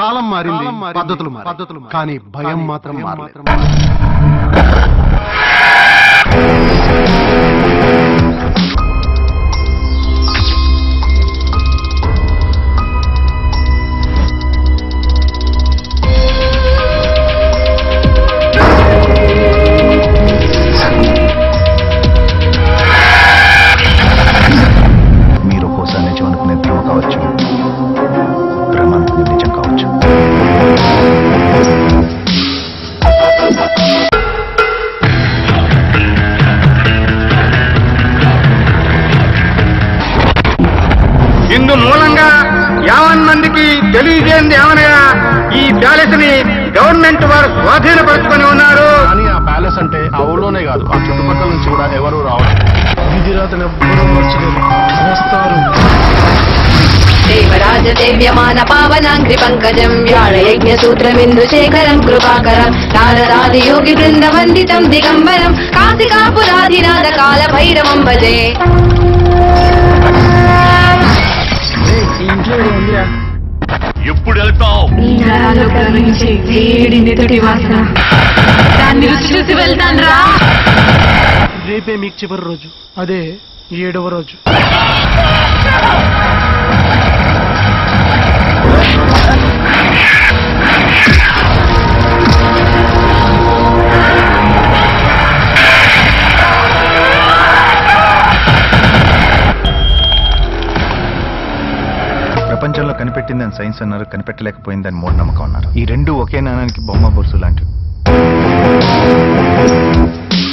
కాలం మారింది పద్ధతులు పద్ధతులు కానీ భయం మాత్రం మాత్రం మీరు ఒక్కోసారి నిజం అనుకునే భ్రమ కావచ్చు భ్రమ అనుకునే నిజం కావచ్చు ఇందు మూలంగా యావన్ మందికి తెలియజేయండి ఏమనగా ఈ ప్యాలెస్ ని గవర్నమెంట్ వారు స్వాధీనపరుచుకొని ఉన్నారు కానీ ఆ ప్యాలెస్ అంటే ఆ ఊళ్ళోనే కాదు ఆ చుట్టుపక్కల నుంచి కూడా ఎవరు రావడం విధిరాతను ఎవ్వరూ మార్చలేరు వస్తారు దేవరాజ సేవ్యమాన పావనాంగ్రి పంకజం వ్యాళయజ్ఞ సూత్రమిందుశేఖరం కృపాకరం నారదాది యోగి బృంద వందితం దిగంబరం కాశికాపురాధినాథ కాల భైరవం భజే ఎప్పుడు వెళ్తావు నీ నరాలు కరుణించే వేడి నిదుటి వాసన దాన్ని రుచి చూసి వెళ్తాను రా రేపే మీకు చివరి రోజు అదే ఏడవ రోజు ప్రపంచంలో కనిపెట్టిందని సైన్స్ అన్నారు కనిపెట్టలేకపోయిందని మూఢనమ్మకం అన్నారు ఈ రెండు ఒకే నాణానికి బొమ్మ బొరుసు లాంటివి